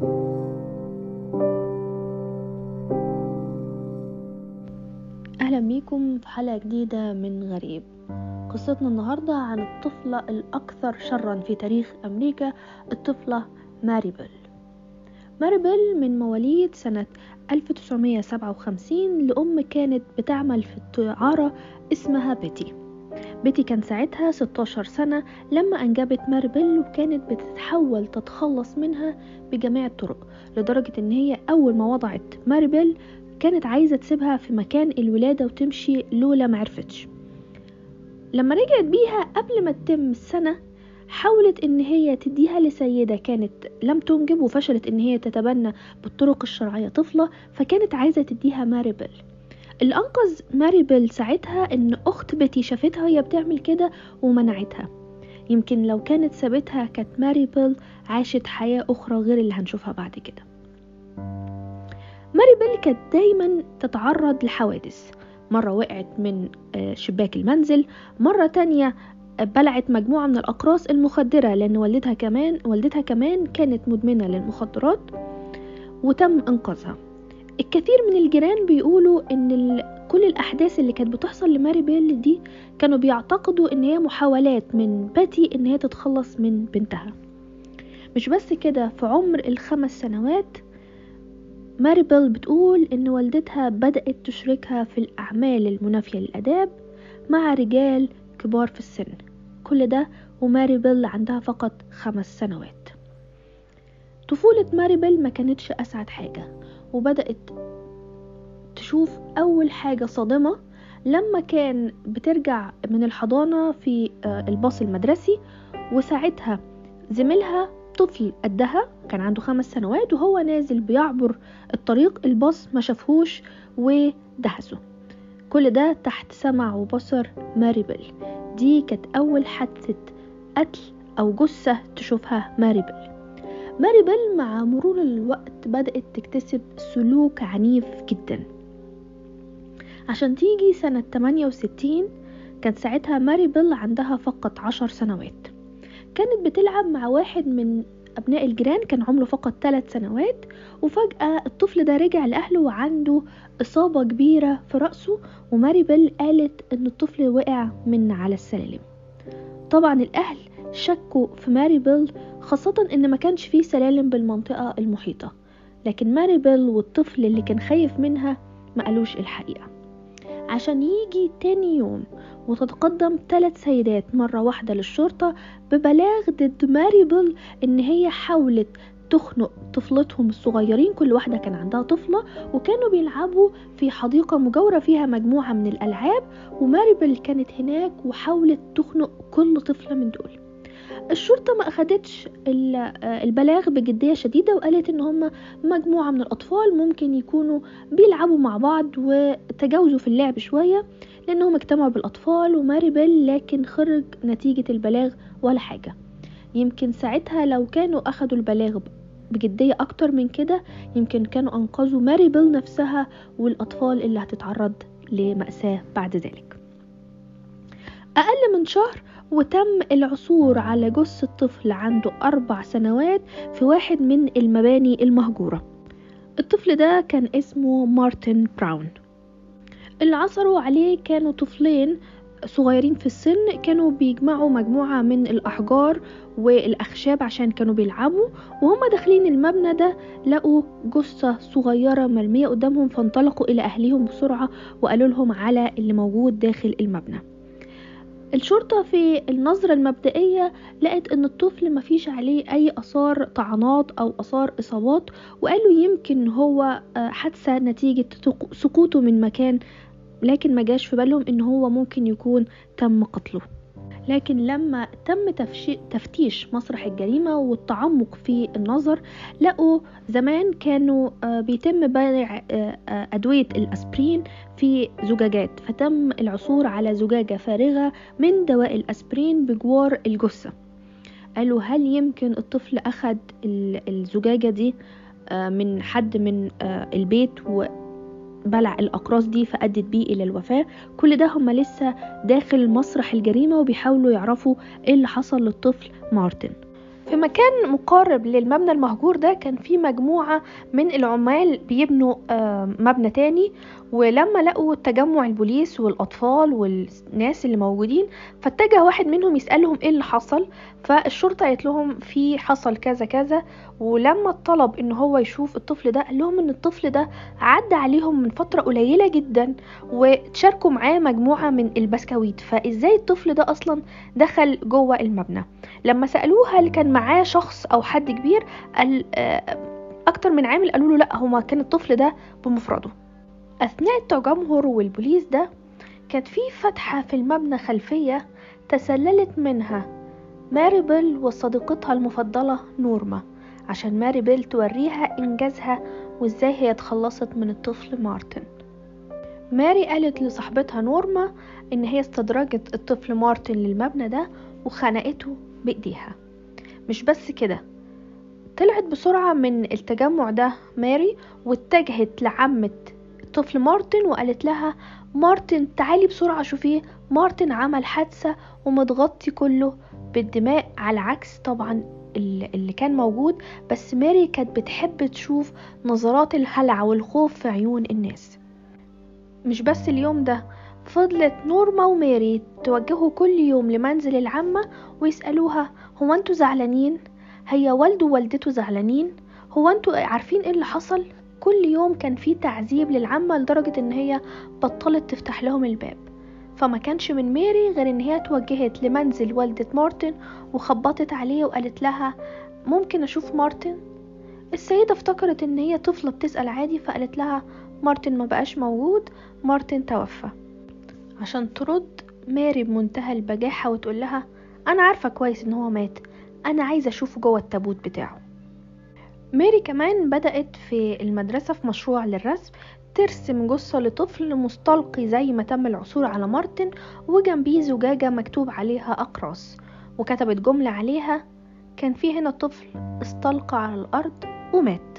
أهلا بيكم في حلقة جديدة من غريب قصتنا النهاردة عن الطفلة الأكثر شرا في تاريخ أمريكا الطفلة ماريبل ماريبل من مواليد سنة 1957 لأم كانت بتعمل في الطعارة اسمها بيتي بيتي كان ساعتها 16 سنة لما أنجبت ماريبل وكانت بتتحول تتخلص منها بجميع الطرق لدرجة إن هي أول ما وضعت ماريبل كانت عايزة تسيبها في مكان الولادة وتمشي لولا معرفتش لما رجعت بيها قبل ما تتم السنة حاولت ان هي تديها لسيدة كانت لم تنجب وفشلت ان هي تتبنى بالطرق الشرعية طفلة فكانت عايزة تديها ماريبل اللي انقذ ماريبل ساعتها ان اخت بيتي شافتها وهي بتعمل كده ومنعتها يمكن لو كانت سابتها كانت ماريبل عاشت حياة اخرى غير اللي هنشوفها بعد كده ماريبل كانت دايما تتعرض لحوادث مرة وقعت من شباك المنزل مرة تانية بلعت مجموعة من الأقراص المخدرة لأن والدها كمان والدتها كمان كانت مدمنة للمخدرات وتم إنقاذها الكثير من الجيران بيقولوا إن كل الأحداث اللي كانت بتحصل لماري بيل دي كانوا بيعتقدوا إن هي محاولات من باتي إن هي تتخلص من بنتها مش بس كده في عمر الخمس سنوات ماريبل بتقول إن والدتها بدأت تشركها في الأعمال المنافية للآداب مع رجال كبار في السن كل ده وماريبل عندها فقط خمس سنوات طفولة ماريبل ما كانتش أسعد حاجة وبدأت تشوف أول حاجة صادمة لما كان بترجع من الحضانة في الباص المدرسي وساعتها زميلها طفل قدها كان عنده خمس سنوات وهو نازل بيعبر الطريق الباص ما شافهوش ودهسه كل ده تحت سمع وبصر ماريبل دي كانت أول حادثة قتل أو جثة تشوفها ماريبل ماريبل مع مرور الوقت بدأت تكتسب سلوك عنيف جدا عشان تيجي سنة 68 كان ساعتها ماريبل عندها فقط عشر سنوات كانت بتلعب مع واحد من أبناء الجيران كان عمره فقط ثلاث سنوات وفجأة الطفل ده رجع لأهله وعنده إصابة كبيرة في رأسه وماريبل قالت إن الطفل وقع من على السلالم طبعا الأهل شكوا في ماريبل خاصة إن ما كانش فيه سلالم بالمنطقة المحيطة لكن ماريبل والطفل اللي كان خايف منها ما قالوش الحقيقة عشان يجي تاني يوم وتتقدم ثلاث سيدات مرة واحدة للشرطة ببلاغ ضد ماريبل إن هي حاولت تخنق طفلتهم الصغيرين كل واحدة كان عندها طفلة وكانوا بيلعبوا في حديقة مجاورة فيها مجموعة من الألعاب وماريبل كانت هناك وحاولت تخنق كل طفلة من دول الشرطة ما أخدتش البلاغ بجدية شديدة وقالت إن هم مجموعة من الأطفال ممكن يكونوا بيلعبوا مع بعض وتجاوزوا في اللعب شوية لأنهم اجتمعوا بالأطفال وماريبل لكن خرج نتيجة البلاغ ولا حاجة يمكن ساعتها لو كانوا أخدوا البلاغ بجدية أكتر من كده يمكن كانوا أنقذوا ماريبل نفسها والأطفال اللي هتتعرض لمأساة بعد ذلك أقل من شهر وتم العثور على جثة طفل عنده أربع سنوات في واحد من المباني المهجورة الطفل ده كان اسمه مارتن براون اللي عثروا عليه كانوا طفلين صغيرين في السن كانوا بيجمعوا مجموعة من الأحجار والأخشاب عشان كانوا بيلعبوا وهم داخلين المبنى ده لقوا جثة صغيرة مرمية قدامهم فانطلقوا إلى أهليهم بسرعة وقالوا لهم على اللي موجود داخل المبنى الشرطة في النظرة المبدئية لقت ان الطفل مفيش عليه اي اثار طعنات او اثار اصابات وقالوا يمكن هو حادثة نتيجة سقوطه من مكان لكن ما جاش في بالهم ان هو ممكن يكون تم قتله لكن لما تم تفتيش مسرح الجريمة والتعمق في النظر لقوا زمان كانوا بيتم بيع أدوية الأسبرين في زجاجات فتم العثور على زجاجة فارغة من دواء الأسبرين بجوار الجثة قالوا هل يمكن الطفل أخد الزجاجة دي من حد من البيت و بلع الأقراص دي فأدت بيه إلى الوفاة كل ده هم لسه داخل مسرح الجريمة وبيحاولوا يعرفوا إيه اللي حصل للطفل مارتن في في مكان مقارب للمبنى المهجور ده كان في مجموعة من العمال بيبنوا مبنى تاني ولما لقوا تجمع البوليس والأطفال والناس اللي موجودين فاتجه واحد منهم يسألهم ايه اللي حصل فالشرطة قالت لهم في حصل كذا كذا ولما طلب ان هو يشوف الطفل ده قال لهم ان الطفل ده عدى عليهم من فترة قليلة جدا وتشاركوا معاه مجموعة من البسكويت فازاي الطفل ده اصلا دخل جوه المبنى لما سألوه هل كان معاه شخص او حد كبير قال اكتر من عامل قالوا له لا هو كان الطفل ده بمفرده اثناء التجمهر والبوليس ده كانت في فتحة في المبنى خلفية تسللت منها ماريبل وصديقتها المفضلة نورما عشان ماريبل توريها إنجازها وإزاي هي اتخلصت من الطفل مارتن ماري قالت لصاحبتها نورما إن هي استدرجت الطفل مارتن للمبنى ده وخنقته بإيديها مش بس كده طلعت بسرعة من التجمع ده ماري واتجهت لعمة الطفل مارتن وقالت لها مارتن تعالي بسرعة شوفيه مارتن عمل حادثة ومتغطي كله بالدماء على عكس طبعا اللي كان موجود بس ماري كانت بتحب تشوف نظرات الهلع والخوف في عيون الناس مش بس اليوم ده فضلت نورما وماري توجهوا كل يوم لمنزل العمة ويسألوها هو انتوا زعلانين هي والده ووالدته زعلانين هو انتوا عارفين ايه اللي حصل كل يوم كان في تعذيب للعمة لدرجة ان هي بطلت تفتح لهم الباب فما كانش من ميري غير ان هي توجهت لمنزل والدة مارتن وخبطت عليه وقالت لها ممكن اشوف مارتن السيدة افتكرت ان هي طفلة بتسأل عادي فقالت لها مارتن ما بقاش موجود مارتن توفى عشان ترد ماري بمنتهى البجاحة وتقول لها انا عارفة كويس ان هو مات انا عايزة اشوفه جوه التابوت بتاعه ماري كمان بدأت في المدرسة في مشروع للرسم ترسم جثة لطفل مستلقي زي ما تم العثور على مارتن وجنبيه زجاجة مكتوب عليها أقراص وكتبت جملة عليها كان في هنا طفل استلقى على الأرض ومات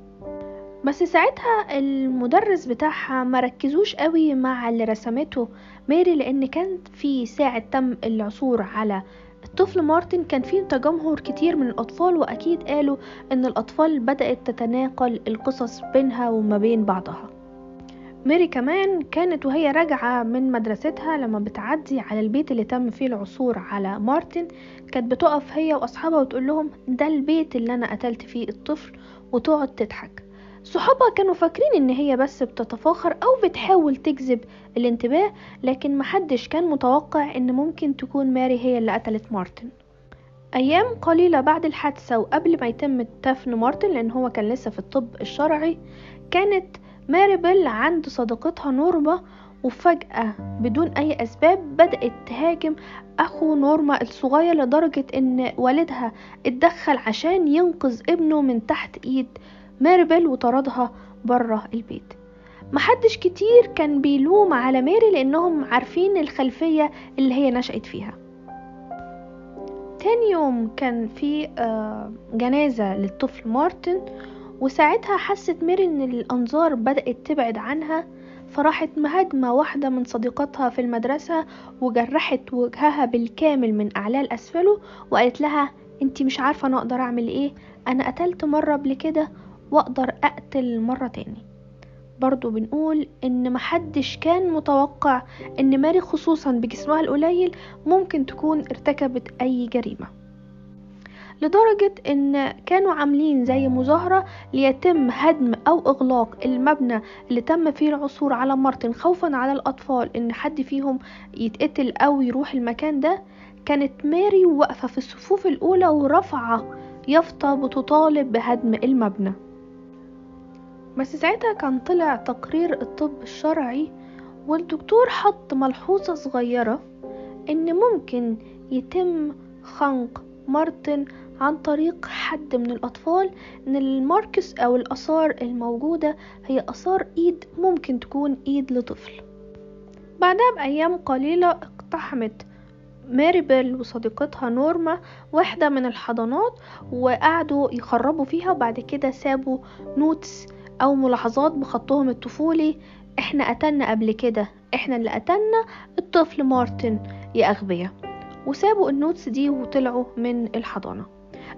بس ساعتها المدرس بتاعها مركزوش قوي مع اللي رسمته ماري لان كان في ساعة تم العثور على الطفل مارتن كان فيه تجمهر كتير من الأطفال وأكيد قالوا إن الأطفال بدأت تتناقل القصص بينها وما بين بعضها ميري كمان كانت وهي راجعة من مدرستها لما بتعدي على البيت اللي تم فيه العثور على مارتن كانت بتقف هي وأصحابها وتقول لهم ده البيت اللي أنا قتلت فيه الطفل وتقعد تضحك صحابها كانوا فاكرين ان هي بس بتتفاخر او بتحاول تجذب الانتباه لكن محدش كان متوقع ان ممكن تكون ماري هي اللي قتلت مارتن ايام قليلة بعد الحادثة وقبل ما يتم دفن مارتن لان هو كان لسه في الطب الشرعي كانت ماري بيل عند صديقتها نورما وفجأة بدون أي أسباب بدأت تهاجم أخو نورما الصغير لدرجة إن والدها اتدخل عشان ينقذ ابنه من تحت إيد ماربل وطردها بره البيت محدش كتير كان بيلوم على ماري لانهم عارفين الخلفية اللي هي نشأت فيها تاني يوم كان في آه، جنازة للطفل مارتن وساعتها حست ميري ان الانظار بدأت تبعد عنها فراحت مهاجمة واحدة من صديقاتها في المدرسة وجرحت وجهها بالكامل من أعلاه لأسفله وقالت لها انتي مش عارفة انا اقدر اعمل ايه انا قتلت مرة قبل كده واقدر اقتل مرة تاني برضو بنقول ان محدش كان متوقع ان ماري خصوصا بجسمها القليل ممكن تكون ارتكبت اي جريمة لدرجة ان كانوا عاملين زي مظاهرة ليتم هدم او اغلاق المبنى اللي تم فيه العثور على مارتن خوفا على الاطفال ان حد فيهم يتقتل او يروح المكان ده كانت ماري واقفة في الصفوف الاولى ورفعة يافطة بتطالب بهدم المبنى بس ساعتها كان طلع تقرير الطب الشرعي والدكتور حط ملحوظة صغيرة ان ممكن يتم خنق مارتن عن طريق حد من الأطفال إن الماركس أو الآثار الموجودة هي آثار إيد ممكن تكون إيد لطفل بعدها بأيام قليلة اقتحمت ماريبل وصديقتها نورما واحدة من الحضانات وقعدوا يخربوا فيها وبعد كده سابوا نوتس او ملاحظات بخطهم الطفولي احنا قتلنا قبل كده احنا اللي قتلنا الطفل مارتن يا اغبياء وسابوا النوتس دي وطلعوا من الحضانة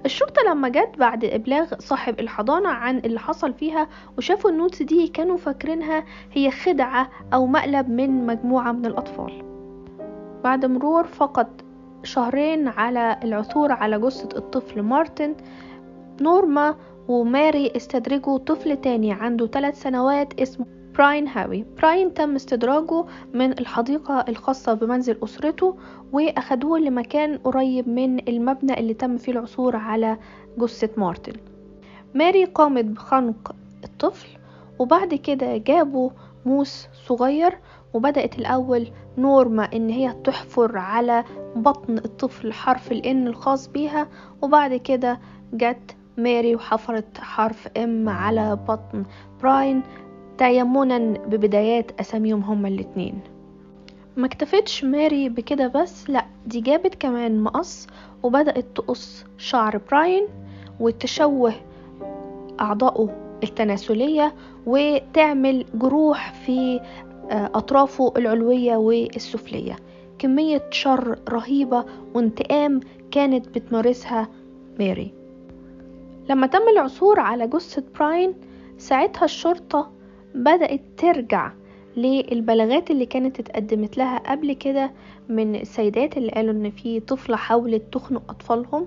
الشرطة لما جت بعد إبلاغ صاحب الحضانة عن اللي حصل فيها وشافوا النوتس دي كانوا فاكرينها هي خدعة أو مقلب من مجموعة من الأطفال بعد مرور فقط شهرين على العثور على جثة الطفل مارتن نورما وماري استدرجوا طفل تاني عنده ثلاث سنوات اسمه براين هاوي براين تم استدراجه من الحديقة الخاصة بمنزل أسرته وأخدوه لمكان قريب من المبنى اللي تم فيه العثور على جثة مارتن ماري قامت بخنق الطفل وبعد كده جابوا موس صغير وبدأت الأول نورما إن هي تحفر على بطن الطفل حرف الإن الخاص بيها وبعد كده جت ماري وحفرت حرف ام على بطن براين تيمنا ببدايات أساميهم هما الاتنين ما اكتفتش ماري بكده بس لا دي جابت كمان مقص وبدأت تقص شعر براين وتشوه أعضائه التناسلية وتعمل جروح في أطرافه العلوية والسفلية كمية شر رهيبة وانتقام كانت بتمارسها ماري لما تم العثور على جثة براين ساعتها الشرطة بدأت ترجع للبلاغات اللي كانت اتقدمت لها قبل كده من السيدات اللي قالوا ان في طفلة حاولت تخنق اطفالهم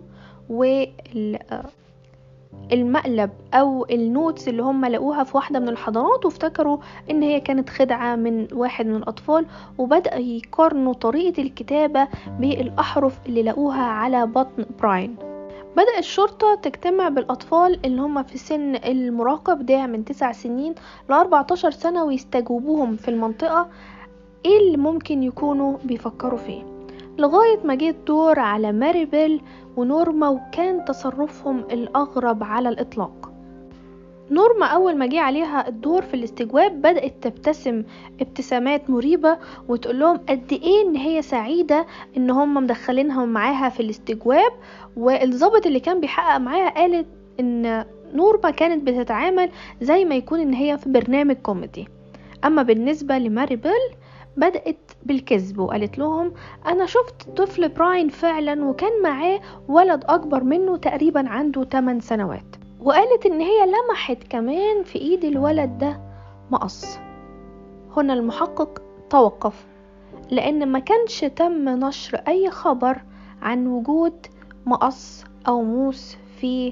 والمقلب او النوتس اللي هم لقوها في واحدة من الحضانات وافتكروا ان هي كانت خدعة من واحد من الاطفال وبدأوا يقارنوا طريقة الكتابة بالاحرف اللي لقوها على بطن براين بدأ الشرطة تجتمع بالأطفال اللي هم في سن المراهقة بداية من تسع سنين لأربعتاشر سنة ويستجوبوهم في المنطقة ايه اللي ممكن يكونوا بيفكروا فيه لغاية ما جه الدور على ماري بيل ونورما وكان تصرفهم الأغرب على الإطلاق نورما أول ما جه عليها الدور في الاستجواب بدأت تبتسم ابتسامات مريبة وتقول لهم قد إيه إن هي سعيدة إن هم مدخلينهم معاها في الاستجواب والظابط اللي كان بيحقق معاها قالت إن نورما كانت بتتعامل زي ما يكون إن هي في برنامج كوميدي أما بالنسبة لماري بيل بدأت بالكذب وقالت لهم أنا شفت طفل براين فعلا وكان معاه ولد أكبر منه تقريبا عنده 8 سنوات وقالت ان هي لمحت كمان في ايد الولد ده مقص هنا المحقق توقف لان ما كانش تم نشر اي خبر عن وجود مقص او موس في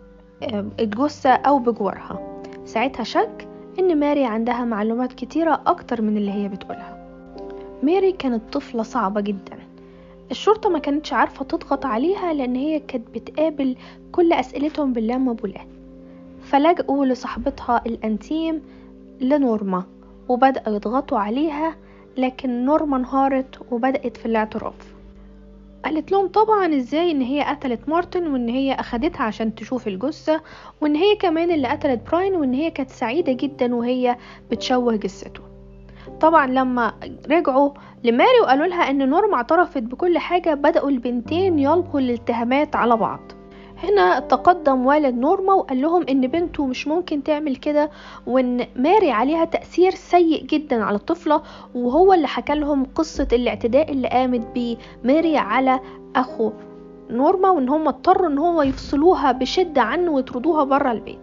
الجثة او بجوارها ساعتها شك ان ماري عندها معلومات كتيرة اكتر من اللي هي بتقولها ماري كانت طفلة صعبة جدا الشرطة ما كانتش عارفة تضغط عليها لأن هي كانت بتقابل كل أسئلتهم باللامبالاة فلجأوا لصاحبتها الأنتيم لنورما وبدأوا يضغطوا عليها لكن نورما انهارت وبدأت في الاعتراف قالت لهم طبعا ازاي ان هي قتلت مارتن وان هي اخدتها عشان تشوف الجثة وان هي كمان اللي قتلت براين وان هي كانت سعيدة جدا وهي بتشوه جثته طبعا لما رجعوا لماري وقالوا لها ان نورما اعترفت بكل حاجة بدأوا البنتين يلقوا الاتهامات على بعض هنا تقدم والد نورما وقال لهم ان بنته مش ممكن تعمل كده وان ماري عليها تأثير سيء جدا على الطفلة وهو اللي حكى لهم قصة الاعتداء اللي قامت بيه ماري على اخو نورما وان هم اضطروا ان هو يفصلوها بشدة عنه ويطردوها برا البيت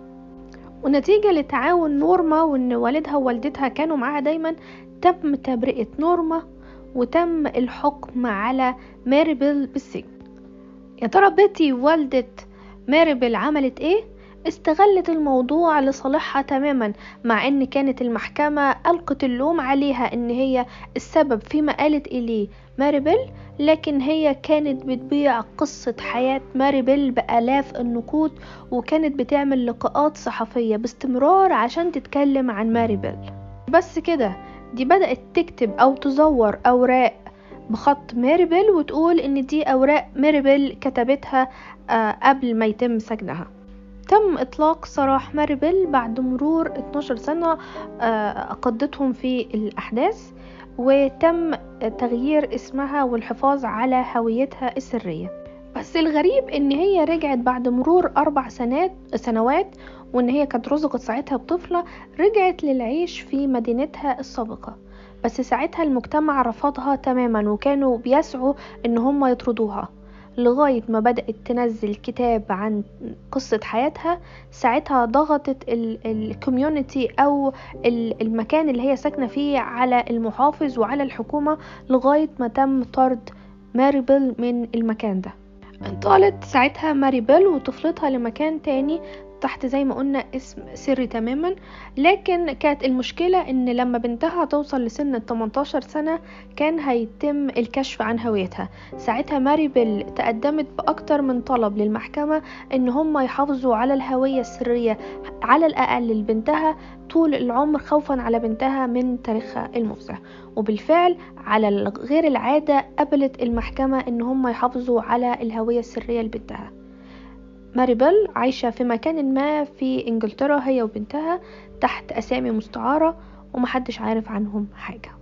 ونتيجة لتعاون نورما وان والدها ووالدتها كانوا معاها دايما تم تبرئة نورما وتم الحكم على ماريبل بالسجن يا ترى بيتي والدة ماريبل عملت ايه استغلت الموضوع لصالحها تماما مع ان كانت المحكمة ألقت اللوم عليها ان هي السبب فيما قالت اليه ماريبل لكن هي كانت بتبيع قصة حياة ماريبل بآلاف النقود وكانت بتعمل لقاءات صحفية باستمرار عشان تتكلم عن ماريبل بس كده دي بدأت تكتب أو تزور أوراق بخط ماريبل وتقول إن دي أوراق ماريبل كتبتها قبل ما يتم سجنها تم إطلاق سراح ماريبل بعد مرور 12 سنة قضتهم في الأحداث وتم تغيير اسمها والحفاظ على هويتها السرية بس الغريب ان هي رجعت بعد مرور اربع سنوات سنوات وان هي كانت رزقت ساعتها بطفلة رجعت للعيش في مدينتها السابقة بس ساعتها المجتمع رفضها تماما وكانوا بيسعوا ان هم يطردوها لغاية ما بدأت تنزل كتاب عن قصة حياتها ساعتها ضغطت الكوميونتي أو المكان اللي هي ساكنة فيه على المحافظ وعلى الحكومة لغاية ما تم طرد ماري بيل من المكان ده انتقلت ساعتها ماري بيل وطفلتها لمكان تاني تحت زي ما قلنا اسم سري تماما لكن كانت المشكلة ان لما بنتها توصل لسن ال 18 سنة كان هيتم الكشف عن هويتها ساعتها ماري بيل تقدمت بأكتر من طلب للمحكمة ان هم يحافظوا على الهوية السرية على الأقل لبنتها طول العمر خوفا على بنتها من تاريخها المفزع وبالفعل على غير العادة قبلت المحكمة ان هم يحافظوا على الهوية السرية لبنتها ماريبل عايشة في مكان ما في انجلترا هي وبنتها تحت اسامي مستعارة ومحدش عارف عنهم حاجة